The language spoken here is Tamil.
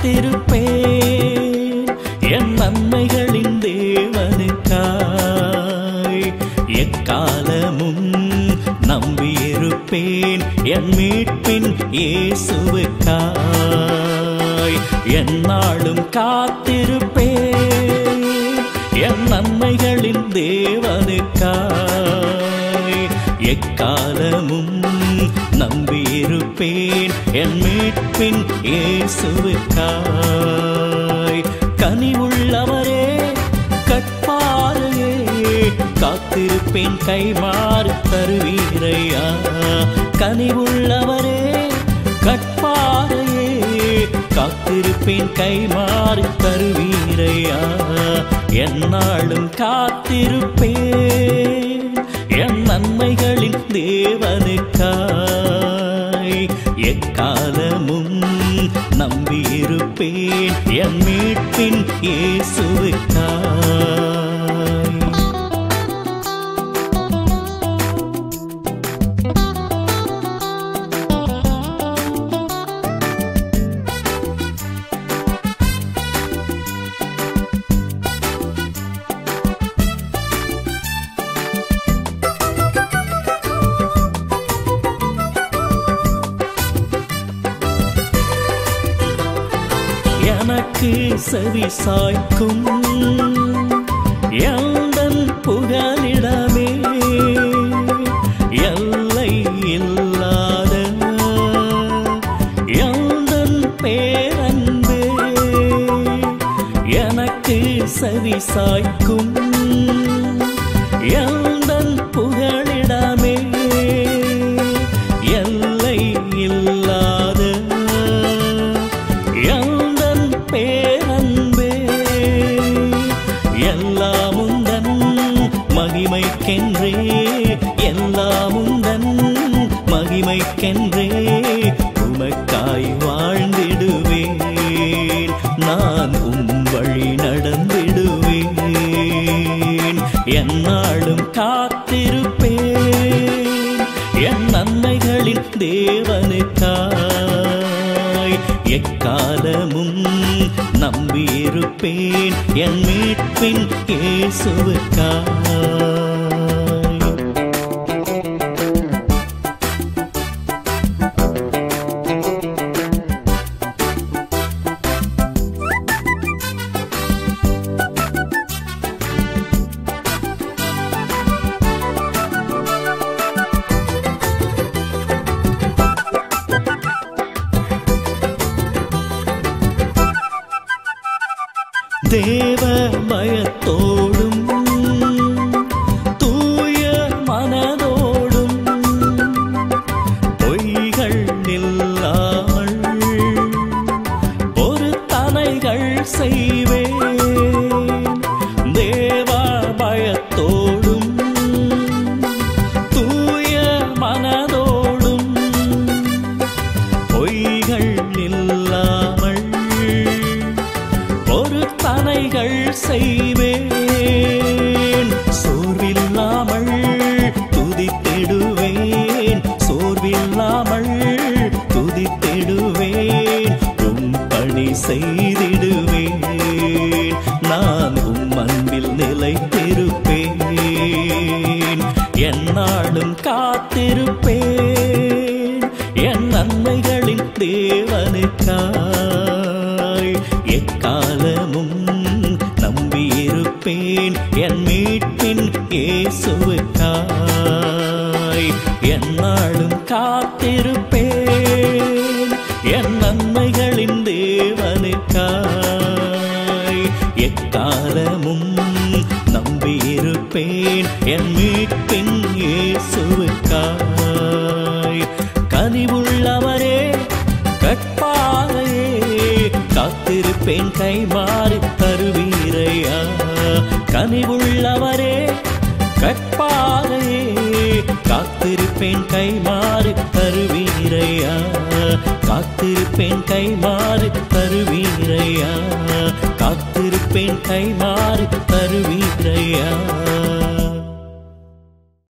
காத்திருப்பேன் என் நன்மைகளின் தேவனுக்காய் எக்காலமும் நம்பியிருப்பேன் என் மீட்பின் இயேசுவுக்காய் எந்நாளும் காத்திருப்பேன் என் நன்மைகளின் தேவனுக்காய் எக்காலமும் நம்பியிருப்பேன் என் மீட்பின் இயேசுவுக்காய் கனிவுள்ளவரே கட்பாரையே காத்திருப்பேன் கைமாறு தருவீரையா கனிவுள்ளவரே கட்பாரையே காத்திருப்பேன் கைமாறு தருவீரையா எந்நாளும் காத்திருப்பேன் என் நன்மைகளின் தேவனுக்காய் எக்காலமும் நம்பியிருப்பேன் என் மீட்பின் இயேசுவுக்காய் எனக்கு செவி சாய்க்கும் எந்தன் புகலிடமே எல்லை இல்லாத எந்தன் பேரன்பே எனக்கு செவி சாய்க்கும் எந்தன் புகலிடமே எல்லை இல்லாத எந்தன் பேரன்பே எல்லாமுந்தன் மகிமைக்கென்றே எல்லாமுந்தன் மகிமைக்கென்றே உமக்காய் வாழ்ந்திடுவேன் நான் உம் வழி நடந்திடுவேன் எந்நாளும் காத்திருப்பேன் என் நன்மைகளின் தேவனுக்காய் எக்காலமும் நம்பியிருப்பேன் என் மீட்பின் இயேசுவுக்காய் தேவ பயத்தோடும் தூய மனதோடும் பொய்கள் இல்லாமல் ஒரு தனைகள் செய்வேன் தேவ பயத்தோடும் தூய மனதோடும் பொய்கள் இல்லாமல் ஒரு தனைகள் செய்வேன் சோர்வில்லாமல் துதித்திடுவேன் சோர்வில்லாமல் துதித்திடுவேன் உம் பணி செய்திடுவேன் நான் உம் அன்பில் நிலைத்திருப்பேன் எந்நாளும் காத்திருப்பேன் என் நன்மைகளின் தேவனுக்காய் எக்காலமும் நம்பியிருப்பேன் என் மீட்பின் இயேசுவுக்காய் எந்நாளும் காத்திருப்பேன் என் நன்மைகளின் தேவனுக்காய் எக்காலமும் நம்பியிருப்பேன் என் மீட்பின் இயேசுவுக்காய் கனிவுள்ளவரே கட்பாரையே காத்திருப்பேன் கைமாறி தருவீரையா கனிவுள்ளவரே கட்பாரையே காத்திருப்பேன் கைமாறி தருவீரையா காத்திருப்பேன் கைமாறி தருவீரையா காத்திருப்பேன் கைமாறி தருவீரையா